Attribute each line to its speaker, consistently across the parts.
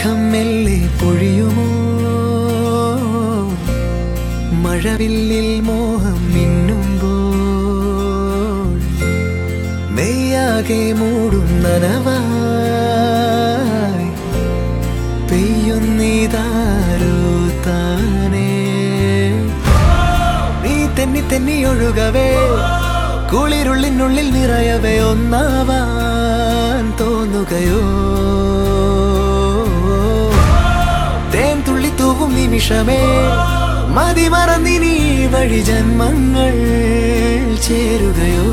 Speaker 1: മേഘം മെല്ലെ പൊഴിയുമോ മഴവില്ലിൽ മോഹം മിന്നുമ്പോൾ മെയ്യാകെ മൂടും നനവായി പെയ്യുന്നീതാരോ താനേ നീ തെന്നി തെന്നി ഒഴുകവേ കുളിരുള്ളിനുള്ളിൽ നിറയവേ ഒന്നാവാൻ തോന്നുകയോ തേൻ തുള്ളി തൂവും നിമിഷമേ മതി മറന്നിനി വഴി ജന്മങ്ങൾ ചേരുകയോ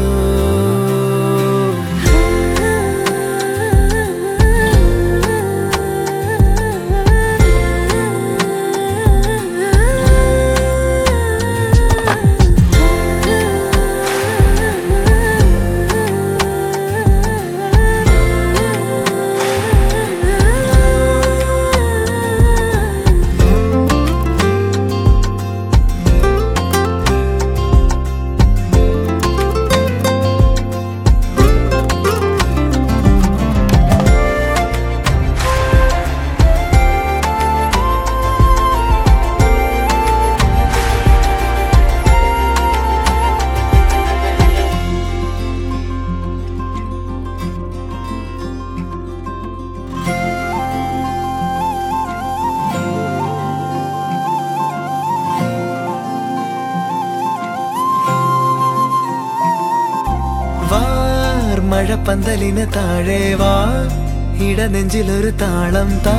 Speaker 1: വാർ മഴപ്പന്തലിന് താഴെ വാ ഇടനെഞ്ചിലൊരു താളം താ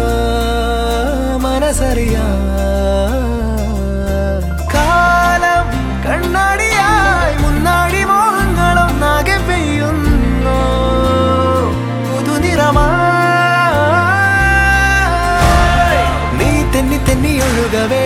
Speaker 1: മനസ്സറിയാ കാലം കണ്ണാടിയായി മുന്നാടി മോഹങ്ങളൊന്നാകെ പെയ്യുന്നു പുതുനിറമായി നീ തെന്നി തെന്നി ഒഴുകവേ